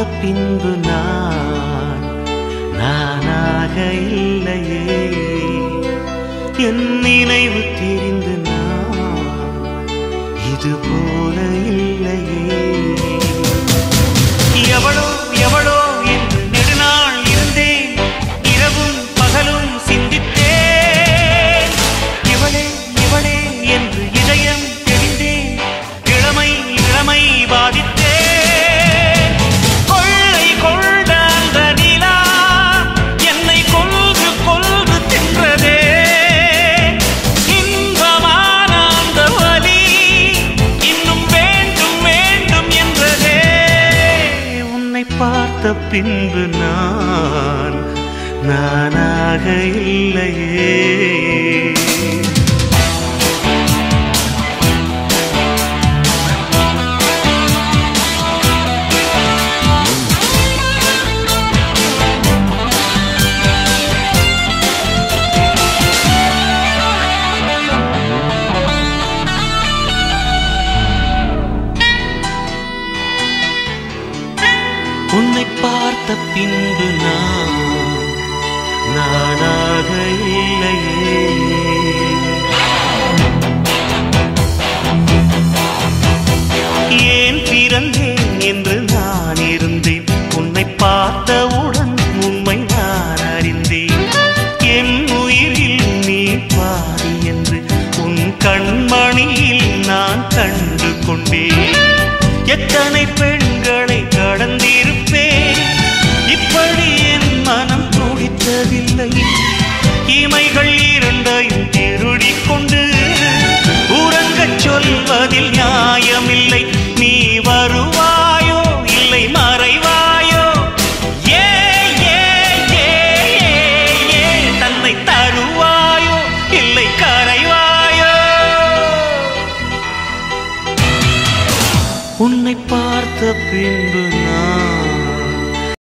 பின்பு நான் நானாக இல்லையே என் நினைவு தெரிந்து நான் இது போல இல்லையே எவளோ எவளோ என்று நெடுநாள் இருந்தேன் இரவும் பகலும் சிந்தித்தேன் இவளே இவளே என்று இதயம் தெரிந்தேன் இளமை இளமை பாதித்தேன் கொள்ளை கொண்ட அந்த நிலா என்னை கொல்கு கொல்கு தின்றதே இன்பமான அந்த வலி இன்னும் வேண்டும் வேண்டும் என்றதே உன்னை பார்த்த பின்பு நான் நானாக இல்லையே உன்னை பார்த்த பின்பு நான் நானாக இல்லையே ஏன் பிறந்தேன் என்று